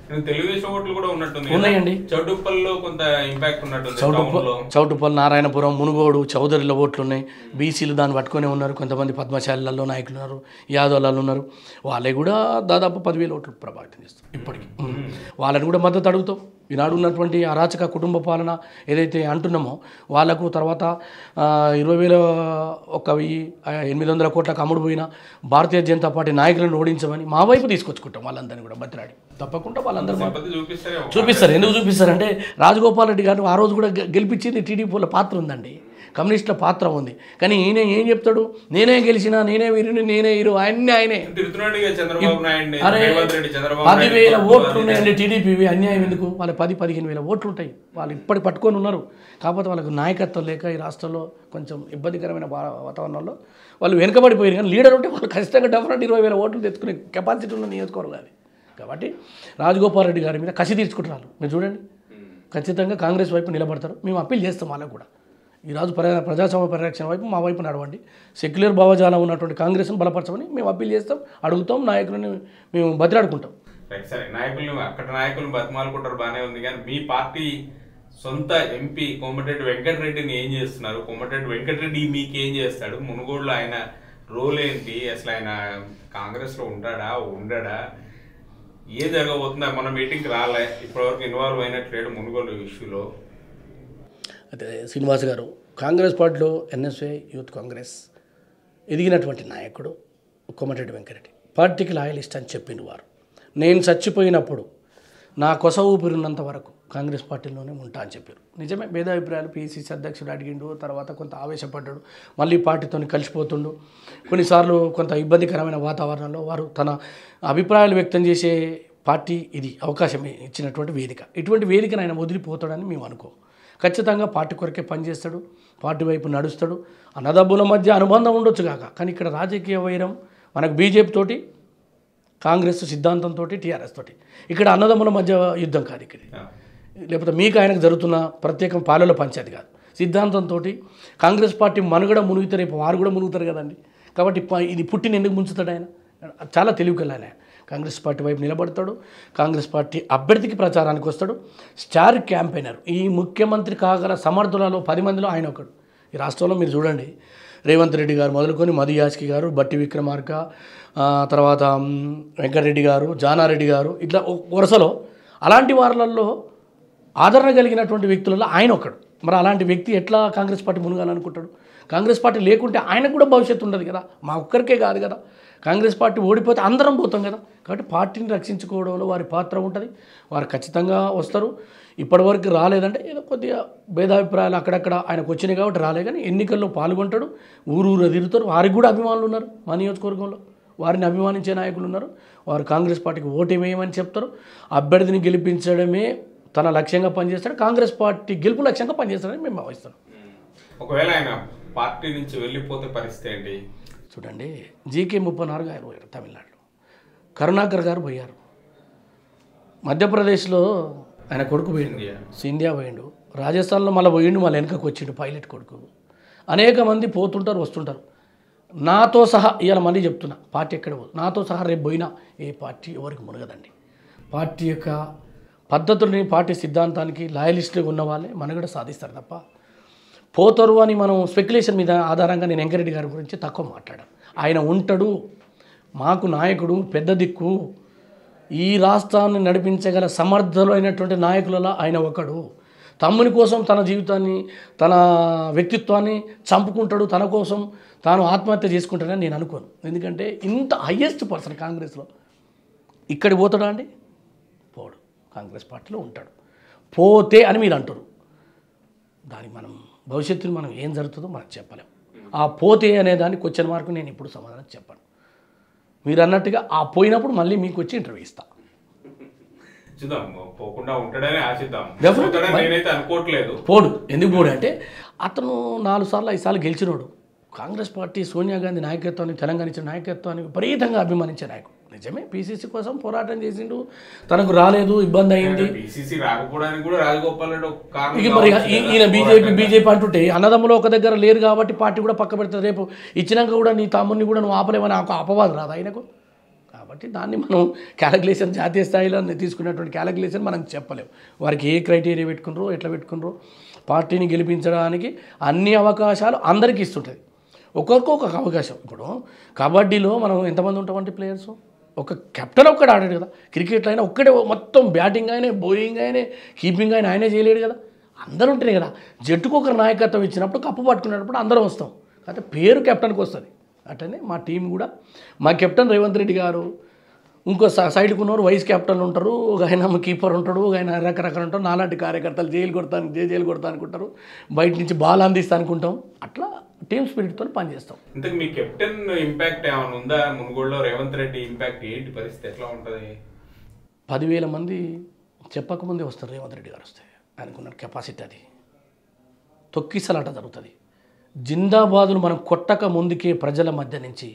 తెలుగుదేశం ఓట్లు కూడా ఉన్నట్టుంది కదా? ఉన్నాయండి. చౌటుప్పల్లో కొంత ఇంపాక్ట్ ఉన్నట్టుంది చౌటుప్ప టౌన్ లో చౌటుప్పల్ నారాయణపురం మునుగోడు చౌదరిల ఓట్లు ఉన్నాయి బీసీలు దాన్ని పట్టుకునే ఉన్నారు కొంతమంది పద్మశాలలో నాయకులు ఉన్నారు యాదవులలో ఉన్నారు వాళ్ళే కూడా దాదాపు పదివేల ఓట్లు ప్రభావితం చేస్తారు ఇప్పటికి వాళ్ళని కూడా మద్దతు అడుగుతాం ఈనాడు ఉన్నటువంటి అరాచక కుటుంబ పాలన ఏదైతే అంటున్నామో వాళ్ళకు తర్వాత ఆ, ఇరవై వేల ఒక వెయ్యి ఆ, ఎనిమిది వందల కోట్లకు అమ్ముడు పోయిన భారతీయ జనతా పార్టీ నాయకులను ఓడించమని మా వైపు తీసుకొచ్చుకుంటాం వాళ్ళందరినీ కూడా బతిరాడి తప్పకుండా వాళ్ళందరూ మా- సంపత్తి చూపిస్తారే చూపిస్తారు ఎందుకు చూపిస్తారంటే రాజగోపాల్ రెడ్డి గారు ఆ రోజు కూడా గె- గెలిపించింది టీడీపీల పాత్ర ఉందండి కమ్యూనిస్టుల పాత్ర ఉంది కానీ ఈయన ఏం చెప్తాడు నేనే గెలిచినా నేనే వీరుని నేనే హీరో ఆయన్ని ఆయనే తిడుతున్నాడు ఇక చంద్రబాబు నాయుడు అరే రేవంత్ రెడ్డి చంద్రబాబు పదివేల నాయుడు ఓట్లు ఉన్నాయండి టీడీపీ అన్యాయం ఎందుకు వాళ్ళ పది పదిహేను వేల ఓట్లు ఉంటాయి వాళ్ళు ఇప్పటి పట్టుకొని ఉన్నారు కాకపోతే వాళ్ళకు నాయకత్వం లేక ఈ రాష్ట్రంలో కొంచెం ఇబ్బందికరమైన వా- వాతావరణంలో వాళ్ళు వెనుకబడిపోయారు కానీ లీడర్ ఉంటే వాళ్ళు ఖచ్చితంగా డెఫినెట్ ఇరవై వేల ఓట్లు తెచ్చుకునే కెపాసిటీ ఉన్న నియోజకవర్గం అది కాబట్టి రాజగోపాల్ రెడ్డి గారి మీద కసి తీర్చుకుంటున్నారు మీరు చూడండి ఖచ్చితంగా కాంగ్రెస్ వైపు నిలబడతారు మేము అప్పీల్ చేస్తాం వాళ్ళకు కూడా ఈరోజు ప్రజా ప్రజాస్వామ్య పరిరక్షణ వైపు మా వైపు నడవండి సెక్యులర్ భావజాలం ఉన్నటువంటి కాంగ్రెస్ను బలపరచమని మేము అప్పీల్ చేస్తాం అడుగుతాం నాయకులని మేము బతిలాడుకుంటాం రైట్ సరే నాయకులను అక్కడ నాయకులను బతిమాలుకుంటారు బానే ఉంది కానీ మీ పార్టీ సొంత ఎంపీ కోమటిరెడ్డి వెంకటరెడ్డిని ఏం చేస్తున్నారు కోమటిరెడ్డి వెంకటరెడ్డి మీకు ఏం చేస్తాడు మునుగోడులో ఆయన రోల్ ఏంటి అసలు ఆయన కాంగ్రెస్ లో ఉంటాడా ఉండడా ఏ జరగబోతుందా మన మీటింగ్కి రాలే ఇప్పటివరకు ఇన్వాల్వ్ అయినట్లేడు మునుగోడు ఇష్యూలో అయితే శ్రీనివాస్ గారు కాంగ్రెస్ పార్టీలో ఎన్ఎస్ఏ యూత్ కాంగ్రెస్ ఎదిగినటువంటి నాయకుడు కోమటిరెడ్డి వెంకరెడ్డి పార్టీకి లాయలిస్ట్ అని చెప్పిండు వారు నేను చచ్చిపోయినప్పుడు నా కొస ఊపిరినంత వరకు కాంగ్రెస్ పార్టీలోనే ఉంటా అని చెప్పారు నిజమే భేదాభిప్రాయాలు పిసిసి అధ్యక్షుడు అడిగిండు తర్వాత కొంత ఆవేశపడ్డాడు మళ్ళీ పార్టీతో కలిసిపోతుండు కొన్నిసార్లు కొంత ఇబ్బందికరమైన వాతావరణంలో వారు తన అభిప్రాయాలు వ్యక్తం చేసే పార్టీ ఇది అవకాశం ఇచ్చినటువంటి వేదిక ఇటువంటి వేదికను ఆయన వదిలిపోతాడని మేము అనుకో ఖచ్చితంగా పార్టీ కొరకే పనిచేస్తాడు పార్టీ వైపు నడుస్తాడు అన్నదబ్బుల మధ్య అనుబంధం ఉండొచ్చు కాక కానీ ఇక్కడ రాజకీయ వైరం మనకు బీజేపీ తోటి కాంగ్రెస్ సిద్ధాంతంతో టీఆర్ఎస్ తోటి ఇక్కడ అన్నదమ్ముల మధ్య యుద్ధం కాదు ఇక్కడ లేకపోతే మీకు ఆయనకు జరుగుతున్న ప్రత్యేకం పాలెల పంచాయతీ కాదు సిద్ధాంతంతో కాంగ్రెస్ పార్టీ మనుగడ మునుగుతారు రేపు వారు కూడా మునుగుతారు కదండి కాబట్టి ప- ఇది పుట్టిన ఎందుకు ముంచుతాడు ఆయన చాలా తెలివికల్ ఆయన కాంగ్రెస్ పార్టీ వైపు నిలబడతాడు కాంగ్రెస్ పార్టీ అభ్యర్థికి ప్రచారానికి వస్తాడు స్టార్ క్యాంపెయినర్ ఈ ముఖ్యమంత్రి కాగల సమర్థులలో పది మందిలో ఆయన ఒకడు ఈ రాష్ట్రంలో మీరు చూడండి రేవంత్ రెడ్డి గారు మొదలుకొని మధు యాస్కి గారు బట్టి విక్రమార్క ఆ, తర్వాత మ్, వెంకటరెడ్డి గారు జానారెడ్డి గారు ఇట్లా ఒక వరుసలో అలాంటి వారిలలో ఆదరణ కలిగినటువంటి వ్యక్తులలో ఆయన ఒకడు మరి అలాంటి వ్యక్తి ఎట్లా కాంగ్రెస్ పార్టీ మునగాలనుకుంటాడు కాంగ్రెస్ పార్టీ లేకుంటే ఆయనకు కూడా భవిష్యత్తు ఉండదు కదా మా ఒక్కరికే కాదు కదా కాంగ్రెస్ పార్టీ ఓడిపోతే అందరం పోతాం కదా కాబట్టి పార్టీని రక్షించుకోవడంలో వారి పాత్ర ఉంటుంది వారు ఖచ్చితంగా వస్తారు ఇప్పటివరకు రాలేదంటే ఏదో కొద్దిగా భేదాభిప్రాయాలు అక్కడక్కడ ఆయనకు వచ్చినాయి కాబట్టి రాలే కానీ ఎన్నికల్లో పాల్గొంటాడు ఊరు ఊరు తిరుగుతారు వారికి కూడా అభిమానులు ఉన్నారు మా నియోజకవర్గంలో వారిని అభిమానించే నాయకులు ఉన్నారు వారు కాంగ్రెస్ పార్టీకి ఓటు వేయమని చెప్తారు అభ్యర్థిని గెలిపించడమే తన లక్ష్యంగా పనిచేస్తాడు కాంగ్రెస్ పార్టీ గెలుపు లక్ష్యంగా పనిచేస్తాడని మేము భావిస్తున్నాం ఒకవేళ ఆయన పార్టీ నుంచి వెళ్ళిపోతే పరిస్థితి ఏంటి చూడండి జీకే ముప్పై నాలుగు ఆయన పోయారు తమిళనాడులో కరుణాకర్ గారు పోయారు మధ్యప్రదేశ్లో ఆయన కొడుకు పోయిండు ఇండియా. సింధియా పోయిండు రాజస్థాన్లో మళ్ళీ పోయిండు మళ్ళీ వెనకకు వచ్చిండు పైలట్ కొడుకు అనేక మంది పోతుంటారు వస్తుంటారు నాతో సహా ఇవాళ మళ్ళీ చెప్తున్నా పార్టీ ఎక్కడ పోదు నాతో సహా రేపు పోయినా ఏ పార్టీ ఎవరికి మునగదండి పార్టీ యొక్క పద్ధతుల్ని పార్టీ సిద్ధాంతానికి లాయలిస్టులు ఉన్న వాళ్ళే మనుగడ సాధిస్తారు తప్ప పోతారు అని మనం స్పెక్యులేషన్ మీద ఆధారంగా నేను వెంకరెడ్డి గారి గురించి తక్కువ మాట్లాడాను ఆయన ఉంటాడు మాకు నాయకుడు పెద్ద దిక్కు ఈ రాష్ట్రాన్ని నడిపించగల సమర్థులైనటువంటి నాయకులలో ఆయన ఒకడు తమ్ముని కోసం తన జీవితాన్ని తన వ్యక్తిత్వాన్ని చంపుకుంటాడు తన కోసం తాను ఆత్మహత్య చేసుకుంటాడని నేను అనుకోను ఎందుకంటే ఇంత హయ్యెస్ట్ పర్సన్ కాంగ్రెస్లో ఇక్కడికి పోతాడా అండి పోడు కాంగ్రెస్ పార్టీలో ఉంటాడు పోతే అని మీరు అంటారు దానికి మనం భవిష్యత్తులో మనం ఏం జరుగుతుందో మనం చెప్పలేం ఆ పోతే అనే దానికి క్వశ్చన్ మార్కు నేను ఇప్పుడు సమాధానం చెప్పను మీరు అన్నట్టుగా ఆ పోయినప్పుడు mళ్ళీ మీకు వచ్చి ఇంటర్వ్యూ ఇస్తా చూద్దాం పోకుండా ఉంటాడని ఆశిద్దాం Definitely. పోతాడని నేనైతే అనుకోవట్లేదు పోడు ఎందుకు పోడు అంటే అతను నాలుగు సార్లు ఐదు సార్లు గెలిచినోడు కాంగ్రెస్ పార్టీ సోనియా గాంధీ నాయకత్వాన్ని తెలంగాణ ఇచ్చిన నాయకత్వాన్ని విపరీతంగా అభిమానించే నాయకుడు నిజమే పీసీసీ కోసం పోరాటం చేసిండు తనకు రాలేదు ఇబ్బంది అయింది బీసీసీ రాకపోవడానికి కూడా రాజగోపాల్ రెడ్డి ఒక కారణం ఇక మరి కావచ్చు ఈ- కదా. ఈయన బీజేపీ బీజేపీ అంటుంటే అన్నదమ్ములు ఒక దగ్గర లేరు కాబట్టి పార్టీ కూడా పక్క పెడుతుంది రేపు ఇచ్చినాక కూడా నీ తమ్ముడిని కూడా నువ్వు ఆపలేవని ఒక అపవాదం రాదు ఆయనకు కాబట్టి కాబట్టి దాన్ని మనం క్యాలిక్యులేషన్ జాతీయ స్థాయిలో తీసుకున్నటువంటి క్యాలిక్యులేషన్ మనం చెప్పలేము వారికి ఏ క్రైటీరియా పెట్టుకున్నారో ఎట్లా పెట్టుకున్నారో పార్టీని గెలిపించడానికి అన్ని అవకాశాలు అందరికీ ఇస్తుంటుంది ఒక్కొక్క ఒక అవకాశం ఇప్పుడు కబడ్డీలో మనం ఎంతమంది ఉంటామంటే ప్లేయర్స్ ఒక కెప్టెన్ ఒక్కడే ఆడాడు కదా క్రికెట్లో అయినా ఒక్కడే మొత్తం బ్యాటింగ్ అయినా బౌలింగ్ అయినా కీపింగ్ అయినా ఆయనే చేయలేడు కదా అందరూ ఉంటేనే కదా జట్టుకు ఒకరు నాయకత్వం ఇచ్చినప్పుడు కప్పు పట్టుకునేటప్పుడు అందరం వస్తాం అంటే పేరు కెప్టెన్కి వస్తుంది అట్లనే మా టీం కూడా మా కెప్టెన్ రేవంత్ రెడ్డి గారు ఇంకో స- సైడ్కి ఉన్నవారు వైస్ కెప్టెన్ ఉంటారు ఒక ఆయన కీపర్ ఉంటాడు ఒక ఆయన రకరకాలు ఉంటారు నాలాంటి కార్యకర్తలు జైలు కొడతాను జై జైలు కొడతా అనుకుంటారు బయట నుంచి బాల్ అందిస్తా అనుకుంటాం అట్లా టీమ్ స్పిరిట్తో పనిచేస్తాం ఇంతకు మీ కెప్టెన్ ఇంపాక్ట్ ఏమైనా ఉందా మునుగోడులో రేవంత్ రెడ్డి ఇంపాక్ట్ ఏంటి పరిస్థితి ఎట్లా ఉంటది పదివేల మంది చెప్పకముందే వస్తారు రేవంత్ రెడ్డి గారు వస్తే ఆయనకున్న కెపాసిటీ అది తొక్కిసలాట జరుగుతుంది జిందాబాదును మనం కొట్టక ముందుకే ప్రజల మధ్య నుంచి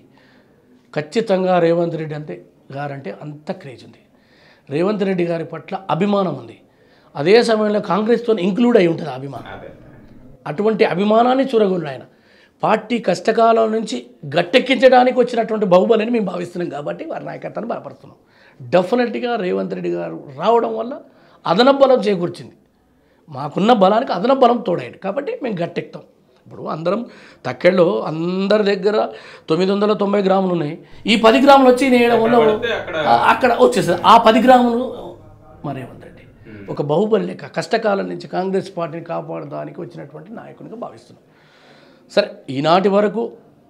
ఖచ్చితంగా రేవంత్ రెడ్డి అంతే గారంటే అంత క్రేజ్ ఉంది రేవంత్ రెడ్డి గారి పట్ల అభిమానం ఉంది అదే సమయంలో కాంగ్రెస్తో ఇంక్లూడ్ అయి ఉంటుంది ఆ అభిమానం అదే అటువంటి అభిమానాన్ని చూరగొన్న ఆయన పార్టీ కష్టకాలం నుంచి గట్టెక్కించడానికి వచ్చినటువంటి బాహుబలిని మేము భావిస్తున్నాం కాబట్టి వారి నాయకత్వాన్ని బలపరుస్తున్నాం డెఫినెట్గా రేవంత్ రెడ్డి గారు రావడం వల్ల అదనపు బలం చేకూర్చింది మాకున్న బలానికి అదనపు బలం తోడైంది కాబట్టి మేము గట్టెక్తాం ఇప్పుడు అందరం తక్కెళ్ళలో అందరి దగ్గర తొమ్మిది వందల తొంభై గ్రాములు ఉన్నాయి ఈ పది గ్రాములు వచ్చి నేయడం వల్ల పడితే అక్కడ ఆ- అక్కడ వచ్చేస్తుంది ఆ పది గ్రాములు మా రేవంత్ రెడ్డి ఒక బాహుబలి లెక్క కష్టకాలం నుంచి కాంగ్రెస్ పార్టీని కాపాడడానికి వచ్చినటువంటి నాయకునిగా భావిస్తున్నాం సరే ఈనాటి వరకు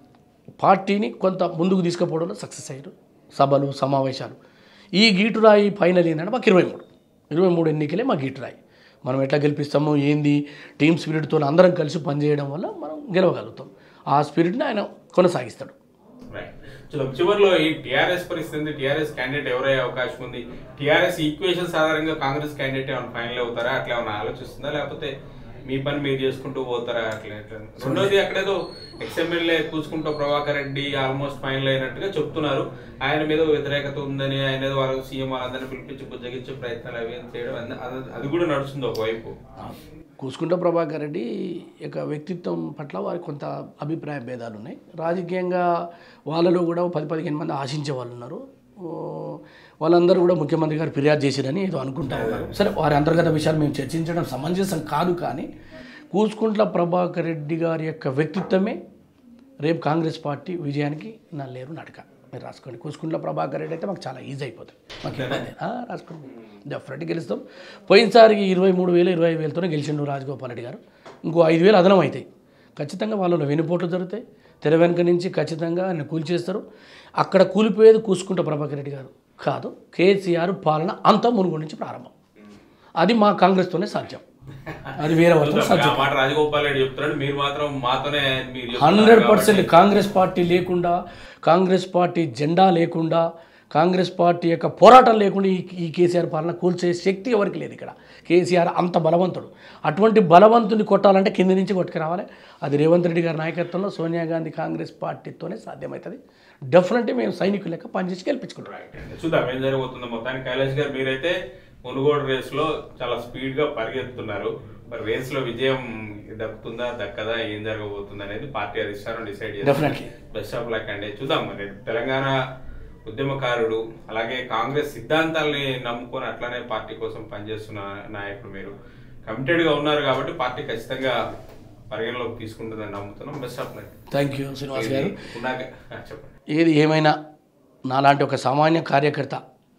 పార్టీని కొంత ముందుకు తీసుకుపోవడంలో సక్సెస్ అయ్యారు సభలు సమావేశాలు ఈ గీటురాయి ఫైనల్ ఏంటంటే మాకు ఇరవై మూడు ఇరవై మూడు ఎన్నికలే మా గీటురాయి మనం ఎట్లా గెలిపిస్తామో ఏంది టీమ్ స్పిరిట్తో అందరం కలిసి పనిచేయడం వల్ల మనం గెలవగలుగుతాం ఆ స్పిరిట్ని ఆయన కొనసాగిస్తాడు రైట్ చూద్దాం చివరిలో ఈ టిఆర్ఎస్ పరిస్థితి టిఆర్ఎస్ క్యాండిడేట్ ఎవరయ్యే అవకాశం ఉంది టిఆర్ఎస్ ఈక్వేషన్స్ ఆధారంగా కాంగ్రెస్ క్యాండిడేట్ ఏమైనా ఫైనల్ అవుతారా అట్లా ఏమైనా ఆలోచిస్తుందా లేకపోతే మీ పని మీరు చేసుకుంటూ పోతారా అట్లా ఎట్లా రెండోది అక్కడేదో ఎక్స్ఎమ్మెల్యే కూసుకుంటూ ప్రభాకర్ రెడ్డి ఆల్మోస్ట్ ఫైనల్ అయినట్టుగా చెప్తున్నారు ఆయన మీద వ్యతిరేకత ఉందని ఆయన ఏదో వాళ్ళ సీఎం వాళ్ళందరినీ పిలిపించి బుజ్జగించే ప్రయత్నాలు అవి ఏం చేయడం అన్న- అది- అది కూడా నడుస్తుంది ఒకవైపు కూసుకుంట ప్రభాకర్ రెడ్డి యొక్క వ్యక్తిత్వం పట్ల వారికి కొంత అభిప్రాయ భేదాలు ఉన్నాయి రాజకీయంగా వాళ్ళలో కూడా ఓ పది పదిహేను మంది ఆశించే వాళ్ళు ఉన్నారు ఓ, వాళ్ళందరూ కూడా ముఖ్యమంత్రి గారు ఫిర్యాదు చేసిరని ఏదో అనుకుంటా ఉన్నారు సరే వారి అంతర్గత విషయాలు మేము చర్చించడం సమంజసం కాదు కానీ కూసుకుంట్ల ప్రభాకర్ రెడ్డి గారి యొక్క వ్యక్తిత్వమే రేపు కాంగ్రెస్ పార్టీ విజయానికి నా లేరు నడక మీరు రాసుకోండి కూసుకుంట్ల ప్రభాకర్ రెడ్డి అయితే మాకు చాలా ఈజీ అయిపోతుంది మాకు ఇబ్బంది ఆ, రాసుకోండి డెఫినెట్ గెలుస్తాం పోయినసారి ఇరవై మూడు వేలు ఇరవై ఐదు వేలతోనే గెలిచిండు రాజగోపాల్ రెడ్డి గారు ఇంకో ఐదు వేలు అదనం అవుతాయి ఖచ్చితంగా వాళ్ళలో వెనుపోట్లు జరుగుతాయి తెర వెనుక నుంచి ఖచ్చితంగా ఆయన కూల్చేస్తారు అక్కడ కూలిపోయేది కూసుకుంట ప్రభాకర్ రెడ్డి గారు కాదు కేసీఆర్ పాలన అంతా మునుగోడు నుంచి ప్రారంభం అది మా కాంగ్రెస్తోనే సాధ్యం అది వేరే వాళ్ళతో సాధ్యం ఆ మాట రాజగోపాల్ రెడ్డి చెప్తున్నాడు మీరు మాత్రం మాతోనే మీరు చెప్తున్నారు హండ్రెడ్ కాబట్టి- పర్సెంట్ కాంగ్రెస్ పార్టీ లేకుండా కాంగ్రెస్ పార్టీ జెండా లేకుండా కాంగ్రెస్ పార్టీ యొక్క పోరాటం లేకుండా ఈ ఈ కేసీఆర్ పాలన కూల్చే శక్తి ఎవరికి లేదు ఇక్కడ కేసీఆర్ అంత బలవంతుడు అటువంటి బలవంతుని కొట్టాలంటే కింది నుంచి కొట్టుకు రావాలి అది రేవంత్ రెడ్డి గారి నాయకత్వంలో సోనియా గాంధీ కాంగ్రెస్ పార్టీతోనే సాధ్యమవుతుంది డెఫినెట్లీ మేము సైనికులు లెక్క పనిచేసి గెలిపించుకుంటాం రైట్ అండి. చూద్దాం ఏం జరగబోతుందో మొత్తానికి కైలాష్ గారు మీరైతే మునుగోడు రేస్ లో చాలా స్పీడ్ గా పరిగెత్తుతున్నారు మరి రేస్ లో విజయం దక్కుతుందా దక్కదా ఏం జరగబోతుంది అనేది పార్టీ అధిష్టానం decide Definitely. Best of luck అండి చూద్దాం మరి తెలంగాణ ఉద్యమకారుడు అలాగే కాంగ్రెస్ సిద్ధాంతాల్ని నమ్ముకొని అట్లానే పార్టీ కోసం పనిచేస్తున్న నాయకుడు మీరు కమిటెడ్ గా ఉన్నారు కాబట్టి పార్టీ ఖచ్చితంగా పరిగణలోకి తీసుకుంటుందని నమ్ముతున్నాం best of luck thank you Srinivas గారు ఉన్నాక ఆ, చెప్పండి ఏది ఏమైనా నాలాంటి ఒక సామాన్య కార్యకర్త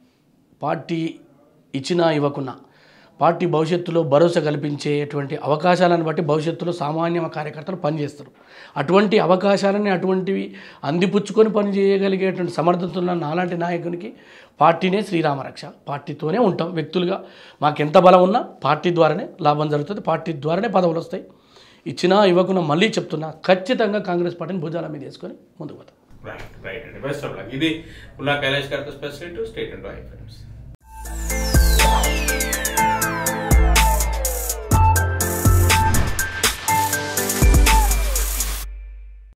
పార్టీ ఇచ్చినా ఇవ్వకున్నా పార్టీ భవిష్యత్తులో భరోసా కల్పించేటువంటి అవకాశాలను బట్టి భవిష్యత్తులో సామాన్య కార్యకర్తలు పనిచేస్తారు అటువంటి అవకాశాలని అటువంటివి అందిపుచ్చుకొని పని చేయగలిగేటువంటి సమర్థత ఉన్న నాలాంటి నాయకునికి పార్టీనే శ్రీరామరక్ష పార్టీతోనే ఉంటాం వ్యక్తులుగా మాకెంత బలం ఉన్నా పార్టీ ద్వారానే లాభం జరుగుతుంది పార్టీ ద్వారానే పదవులు వస్తాయి ఇచ్చినా ఇవ్వకున్నా మళ్ళీ చెప్తున్నా ఖచ్చితంగా కాంగ్రెస్ పార్టీని భుజాల మీద వేసుకొని ముందుకు పోతాం రైట్ రైట్ అండి బెస్ట్ ఆఫ్ లక్ ఇది ఉన్నా కైలాష్ గారితో special state and I friends